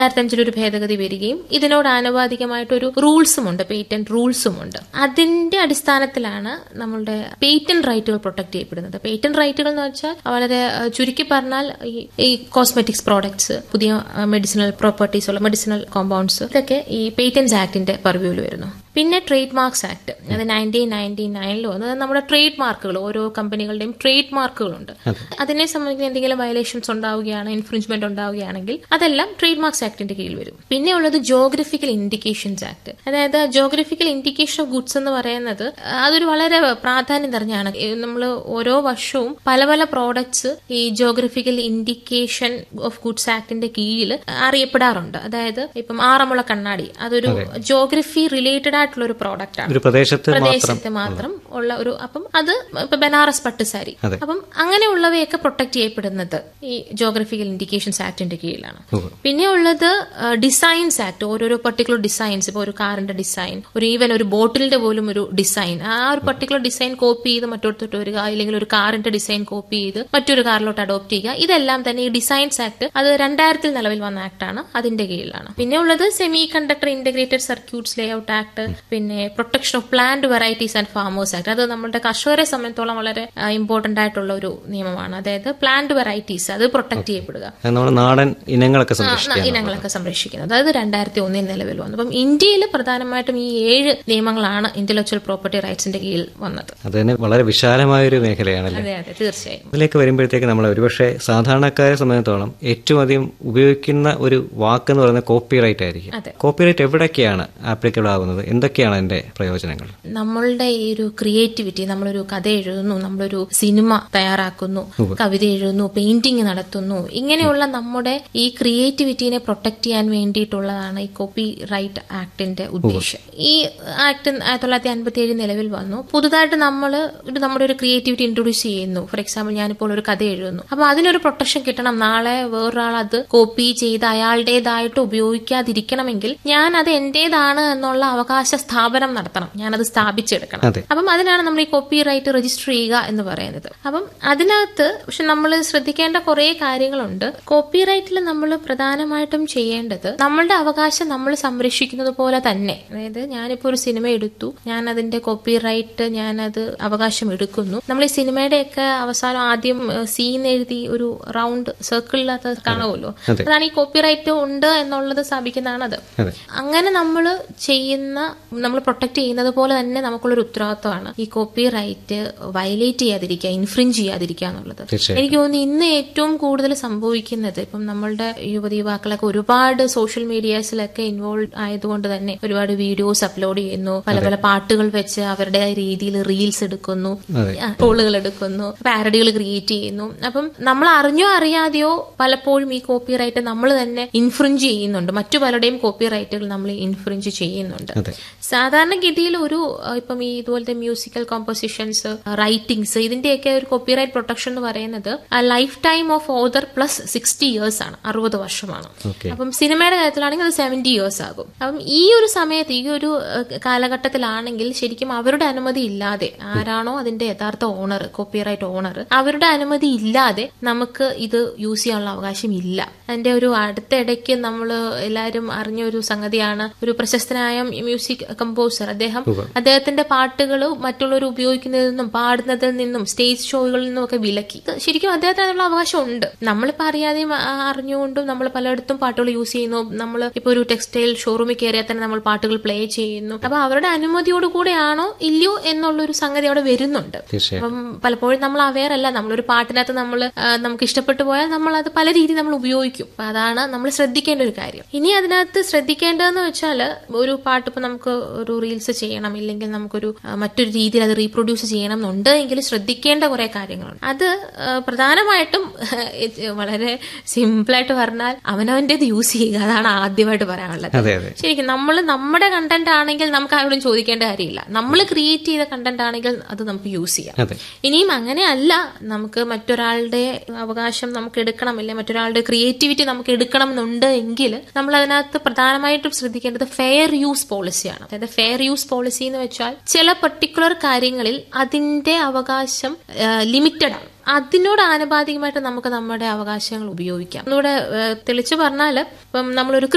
രണ്ടായിരത്തി ഒരു ഭേദഗതി വരികയും ഇതിനോട് ആനുപാതികമായിട്ടൊരു റൂൾസും ഉണ്ട് പേറ്റന്റ് റൂൾസും ഉണ്ട് അതിന്റെ അടിസ്ഥാനത്തിലാണ് നമ്മളുടെ പേറ്റന്റ് റൈറ്റുകൾ പ്രൊട്ടക്ട് ചെയ്യപ്പെടുന്നത് പേറ്റന്റ് റൈറ്റുകൾ എന്ന് വെച്ചാൽ വളരെ അഹ്, ചുരുക്കി പറഞ്ഞാൽ ഈ- ഈ കോസ്മെറ്റിക്സ് പ്രോഡക്ട്സ് പുതിയ മെഡിസിനൽ പ്രോപ്പർട്ടീസ് ഉള്ള മെഡിസിനൽ കോമ്പൗണ്ട്സ് ഇതൊക്കെ ഈ പേറ്റന്റ്സ് ആക്ടിന്റെ പർവ്യൂവിൽ വരുന്നു പിന്നെ ട്രേഡ് മാർക്സ് ആക്ട് അത് നയൻറ്റീൻ നയൻറ്റി നയനിൽ വന്നത് നമ്മുടെ ട്രേഡ് മാർക്കുകൾ ഓരോ കമ്പനികളുടെയും ട്രേഡ് മാർക്കുകളുണ്ട് അതിനെ സംബന്ധിക്കുന്ന എന്തെങ്കിലും വയലേഷൻസ് ഉണ്ടാവുകയാണ് ഇൻഫ്രിഞ്ച്മെന്റ് ഉണ്ടാവുകയാണെങ്കിൽ അതെല്ലാം ട്രേഡ് മാർക്സ് ആക്ടിന്റെ കീഴിൽ വരും പിന്നെ ഉള്ളത് ജോഗ്രഫിക്കൽ ഇൻഡിക്കേഷൻസ് ആക്ട് അതായത് ജോഗ്രഫിക്കൽ ഇൻഡിക്കേഷൻ ഓഫ് ഗുഡ്സ് എന്ന് പറയുന്നത് അതൊരു വളരെ പ്രാധാന്യം നിറഞ്ഞാണ് നമ്മൾ ഓരോ വർഷവും പല പല പ്രോഡക്ട്സ് ഈ ജോഗ്രഫിക്കൽ ഇൻഡിക്കേഷൻ ഓഫ് ഗുഡ്സ് ആക്ടിന്റെ കീഴിൽ അറിയപ്പെടാറുണ്ട് അതായത് ഇപ്പം ആറന്മുള കണ്ണാടി അതൊരു ജോഗ്രഫി റിലേറ്റഡ് ആയിട്ടുള്ള ഒരു പ്രോഡക്റ്റ് ആണ് ഒരു പ്രദേശത്ത് മാത്രം പ്രദേശത്ത് മാത്രം ഉള്ള ഒരു അപ്പം അത് ഇപ്പൊ ബനാറസ് പട്ട് സാരി അതെ. അപ്പം അങ്ങനെയുള്ളവയൊക്കെ പ്രൊട്ടക്ട് ചെയ്യപ്പെടുന്നത് ഈ ജോഗ്രഫിക്കൽ ഇൻഡിക്കേഷൻസ് ആക്ടിന്റെ കീഴിലാണ് ഉവ്വ്. പിന്നെ ഉള്ളത് ഡിസൈൻസ് ആക്ട് ഓരോരോ പർട്ടിക്കുലർ ഡിസൈൻസ് ഇപ്പൊ ഒരു കാറിന്റെ ഡിസൈൻ ഒരു ഈവൻ ഒരു ബോട്ടിലിന്റെ പോലും ഒരു ഡിസൈൻ ആ ഒരു പർട്ടിക്കുലർ ഡിസൈൻ കോപ്പി ചെയ്ത് മറ്റൊരുത്തോട്ട് വരിക അല്ലെങ്കിൽ ഒരു കാറിന്റെ ഡിസൈൻ കോപ്പി ചെയ്ത് മറ്റൊരു കാറിലോട്ട് അഡോപ്റ്റ് ചെയ്യുക ഇതെല്ലാം തന്നെ ഈ ഡിസൈൻസ് ആക്ട് അത് രണ്ടായിരത്തിൽ നിലവിൽ വന്ന ആക്ട് ആണ് അതിന്റെ കീഴിലാണ് പിന്നെ ഉള്ളത് semiconductor integrated circuits layout act പിന്നെ protection of plant varieties and farmers act അത് നമ്മുടെ കർഷകരെ സംബന്ധിച്ചോളം വളരെ ഇമ്പോർട്ടന്റ് ആയിട്ടുള്ള ഒരു നിയമമാണ് അതായത് പ്ലാന്റ് വെറൈറ്റീസ് അത് പ്രൊട്ടക്ട് ചെയ്യപ്പെടുക അത് നമ്മുടെ നാടൻ ഇനങ്ങളൊക്കെ ആ, സംരക്ഷിക്കാൻ ഇനങ്ങളൊക്കെ സംരക്ഷിക്കുന്നത് അതായത് രണ്ടായിരത്തി ഒന്നിൽ നിലവിൽ വന്നു അപ്പം ഇന്ത്യയിൽ പ്രധാനമായിട്ടും ഈ ഏഴ് നിയമങ്ങളാണ് ഇന്റലക്ച്വൽ പ്രോപ്പർട്ടി റൈറ്റ്സിന്റെ കീഴിൽ വന്നത് അത് തന്നെ വളരെ വിശാലമായ ഒരു മേഖലയാണല്ലേ അതെ അതെ തീർച്ചയായും അതിലേക്ക് വരുമ്പോഴത്തേക്ക് നമ്മൾ ഒരുപക്ഷെ സാധാരണക്കാരെ സംബന്ധിച്ചിടത്തോളം ഏറ്റവും അധികം ഉപയോഗിക്കുന്ന ഒരു വാക്ക് എന്ന് പറയുന്നത് കോപ്പി റൈറ്റ് ആയിരിക്കും അതെ. കോപ്പി റൈറ്റ് എവിടൊക്കെയാണ് ആപ്ലിക്കബിൾ ആകുന്നത് എന്തൊക്കെയാണ് അതിന്റെ പ്രയോജനങ്ങൾ നമ്മളുടെ ഈ ഒരു ക്രിയേറ്റിവിറ്റി നമ്മളൊരു കഥ എഴുതുന്നു നമ്മളൊരു സിനിമ തയ്യാറാക്കുന്നു കവിത എഴുതുന്നു പെയിന്റിംഗ് നടത്തുന്നു ഇങ്ങനെയുള്ള നമ്മുടെ ഈ ക്രിയേറ്റിവിറ്റിനെ പ്രൊട്ടക്ട് ചെയ്യാൻ വേണ്ടിയിട്ടുള്ളതാണ് ഈ കോപ്പി റൈറ്റ് ആക്ടിന്റെ ഉദ്ദേശം ഈ ആക്ട് ആയിരത്തി തൊള്ളായിരത്തി അൻപത്തി ഏഴ് നിലവിൽ വന്നു പുതുതായിട്ട് നമ്മൾ നമ്മുടെ ഒരു ക്രിയേറ്റിവിറ്റി ഇൻട്രൊഡ്യൂസ് ചെയ്യുന്നു ഫോർ എക്സാമ്പിൾ ഞാനിപ്പോൾ ഒരു കഥ എഴുതുന്നു അപ്പൊ അതിനൊരു പ്രൊട്ടക്ഷൻ കിട്ടണം നാളെ വേറൊരാൾ അത് കോപ്പി ചെയ്ത് അയാളുടേതായിട്ട് ഉപയോഗിക്കാതിരിക്കണമെങ്കിൽ ഞാൻ അത് എന്റേതാണ് എന്നുള്ള അവകാശ സ്ഥാപനം നടത്തണം ഞാനത് സ്ഥാപിച്ചെടുക്കണം അതെ. അപ്പം അതിനാണ് നമ്മൾ ഈ കോപ്പി റൈറ്റ് രജിസ്റ്റർ ചെയ്യുക എന്ന് പറയുന്നത് അപ്പം അതിനകത്ത് പക്ഷെ നമ്മൾ ശ്രദ്ധിക്കേണ്ട കുറെ കാര്യങ്ങളുണ്ട് കോപ്പി റൈറ്റിൽ നമ്മൾ പ്രധാനമായിട്ടും ചെയ്യേണ്ടത് നമ്മളുടെ അവകാശം നമ്മൾ സംരക്ഷിക്കുന്നത് പോലെ തന്നെ അതായത് ഞാനിപ്പോ ഒരു സിനിമ എടുത്തു ഞാൻ അതിന്റെ കോപ്പി റൈറ്റ് ഞാനത് അവകാശം എടുക്കുന്നു നമ്മൾ ഈ സിനിമയുടെയൊക്കെ അവസാനം ആദ്യം സീൻ എഴുതി ഒരു റൗണ്ട് സർക്കിളിനകത്ത് കാണുമല്ലോ അതെ. അതാണ് ഈ കോപ്പി റൈറ്റ് ഉണ്ട് എന്നുള്ളത് സ്ഥാപിക്കുന്നതാണ് അത് അതെ അങ്ങനെ നമ്മൾ ചെയ്യുന്ന നമ്മൾ പ്രൊട്ടക്ട് ചെയ്യുന്നത് പോലെ തന്നെ നമുക്കുള്ളൊരു ഉത്തരവാദിത്വമാണ് ഈ കോപ്പി റൈറ്റ് വയലേറ്റ് ചെയ്യാതിരിക്കുക ഇൻഫ്രിഞ്ച് ചെയ്യാതിരിക്കുക എന്നുള്ളത് തീർച്ചയായും. എനിക്ക് തോന്നുന്നു ഇന്ന് ഏറ്റവും കൂടുതൽ സംഭവിക്കുന്നത് ഇപ്പം നമ്മളുടെ യുവതി യുവാക്കളൊക്കെ ഒരുപാട് സോഷ്യൽ മീഡിയാസിലൊക്കെ ഇൻവോൾവ് ആയതുകൊണ്ട് തന്നെ ഒരുപാട് വീഡിയോസ് അപ്ലോഡ് ചെയ്യുന്നു പല പല പാട്ടുകൾ വെച്ച് അവരുടെ രീതിയിൽ റീൽസ് എടുക്കുന്നു അതെ. ട്രോളുകൾ എടുക്കുന്നു പാരഡികൾ ക്രിയേറ്റ് ചെയ്യുന്നു അപ്പം നമ്മൾ അറിഞ്ഞോ അറിയാതെയോ പലപ്പോഴും ഈ കോപ്പി റൈറ്റ് നമ്മൾ തന്നെ ഇൻഫ്രിഞ്ച് ചെയ്യുന്നുണ്ട് മറ്റു പലരുടെയും കോപ്പി റൈറ്റുകൾ നമ്മൾ ഇൻഫ്രിഞ്ച് ചെയ്യുന്നുണ്ട് അതെ സാധാരണഗതിയിൽ ഒരു അഹ് ഇപ്പം ഈ ഇതുപോലത്തെ മ്യൂസിക്കൽ കോമ്പോസിഷൻസ് റൈറ്റിംഗ്സ് ഇതിന്റെയൊക്കെ ഒരു കോപ്പി റൈറ്റ് പ്രൊട്ടക്ഷൻ എന്ന് പറയുന്നത് lifetime of author plus sixty years ആണ് അറുപത് വർഷമാണ് ഓക്കെ അപ്പം സിനിമയുടെ കാര്യത്തിലാണെങ്കിൽ അത് സെവന്റി ഇയേഴ്സ് ആകും അപ്പം ഈ ഒരു സമയത്ത് ഈ ഒരു ഏഹ്, കാലഘട്ടത്തിലാണെങ്കിൽ ശരിക്കും അവരുടെ അനുമതി ഇല്ലാതെ ആരാണോ അതിന്റെ യഥാർത്ഥ ഓണർ കോപ്പിറൈറ്റ് ഓണർ അവരുടെ അനുമതി ഇല്ലാതെ നമുക്ക് ഇത് യൂസ് ചെയ്യാനുള്ള അവകാശം ഇല്ല അതിന്റെ ഒരു അടുത്ത ഇടയ്ക്ക് നമ്മൾ എല്ലാവരും അറിഞ്ഞ ഒരു സംഗതിയാണ് ഒരു പ്രശസ്തനായ മ്യൂസിക് കമ്പോസർ അദ്ദേഹം അദ്ദേഹത്തിന്റെ പാട്ടുകൾ മറ്റുള്ളവർ ഉപയോഗിക്കുന്നതിൽ നിന്നും പാടുന്നതിൽ നിന്നും സ്റ്റേജ് ഷോകളിൽ നിന്നും ഒക്കെ വിലക്കി ഇത് ശരിക്കും അദ്ദേഹത്തിന് അതിനുള്ള അവകാശം ഉണ്ട് നമ്മളിപ്പോ അറിയാതെയും ആ, അറിഞ്ഞുകൊണ്ടും നമ്മൾ പലയിടത്തും പാട്ടുകൾ യൂസ് ചെയ്യുന്നു നമ്മൾ ഇപ്പൊ ഒരു ടെക്സ്റ്റൈൽ ഷോറൂമിൽ കയറിയാൽ തന്നെ നമ്മൾ പാട്ടുകൾ പ്ലേ ചെയ്യുന്നു അപ്പൊ അവരുടെ അനുമതിയോട് കൂടെയാണോ ഇല്ലയോ എന്നുള്ളൊരു സംഗതി അവിടെ വരുന്നുണ്ട് തീർച്ചയായും അപ്പം പലപ്പോഴും നമ്മൾ അവെയർ അല്ല നമ്മളൊരു പാട്ടിനകത്ത് നമ്മൾ നമുക്ക് ഇഷ്ടപ്പെട്ടു പോയാൽ നമ്മൾ അത് പല രീതിയിൽ നമ്മൾ ഉപയോഗിക്കും അപ്പൊ അതാണ് നമ്മൾ ശ്രദ്ധിക്കേണ്ട ഒരു കാര്യം ഇനി അതിനകത്ത് ശ്രദ്ധിക്കേണ്ടതെന്ന് വെച്ചാൽ ഒരു പാട്ട് ഇപ്പൊ നമുക്ക് ഒരു റീൽസ് ചെയ്യണം ഇല്ലെങ്കിൽ നമുക്കൊരു ആ, മറ്റൊരു രീതിയിൽ അത് റീപ്രൊഡ്യൂസ് ചെയ്യണം എന്നുണ്ട് എങ്കിൽ ശ്രദ്ധിക്കേണ്ട കുറെ കാര്യങ്ങളുണ്ട് അത് ആ, പ്രധാനമായിട്ടും ഇത് വളരെ സിമ്പിളായിട്ട് പറഞ്ഞാൽ അവനവൻ്റെത് യൂസ് ചെയ്യുക അതാണ് ആദ്യമായിട്ട് പറയാനുള്ളത് അതെ അതെ ശരിക്കും നമ്മൾ നമ്മുടെ കണ്ടന്റ് ആണെങ്കിൽ നമുക്ക് ആരോടും ചോദിക്കേണ്ട കാര്യമില്ല നമ്മൾ ക്രിയേറ്റ് ചെയ്ത കണ്ടന്റ് ആണെങ്കിൽ അത് നമുക്ക് യൂസ് ചെയ്യാം അതെ ഇനിയും അങ്ങനെയല്ല നമുക്ക് മറ്റൊരാളുടെ അവകാശം നമുക്ക് എടുക്കണം അല്ലെ മറ്റൊരാളുടെ ക്രിയേറ്റിവിറ്റി നമുക്ക് എടുക്കണം എന്നുണ്ട് എങ്കിൽ നമ്മൾ അതിനകത്ത് പ്രധാനമായിട്ടും ശ്രദ്ധിക്കേണ്ടത് ഫെയർ യൂസ് പോളിസിയാണ് അതായത് ഫെയർ യൂസ് പോളിസി എന്ന് വെച്ചാൽ ചില പെർട്ടിക്കുലർ കാര്യങ്ങളിൽ അതിന്റെ അവകാശം ലിമിറ്റഡ് ആണ് അതിനോട് ആനുപാതികമായിട്ട് നമുക്ക് നമ്മുടെ അവകാശങ്ങൾ ഉപയോഗിക്കാം ഒന്നുകൂടെ ഏഹ്, തെളിച്ചു പറഞ്ഞാൽ ഇപ്പം നമ്മളൊരു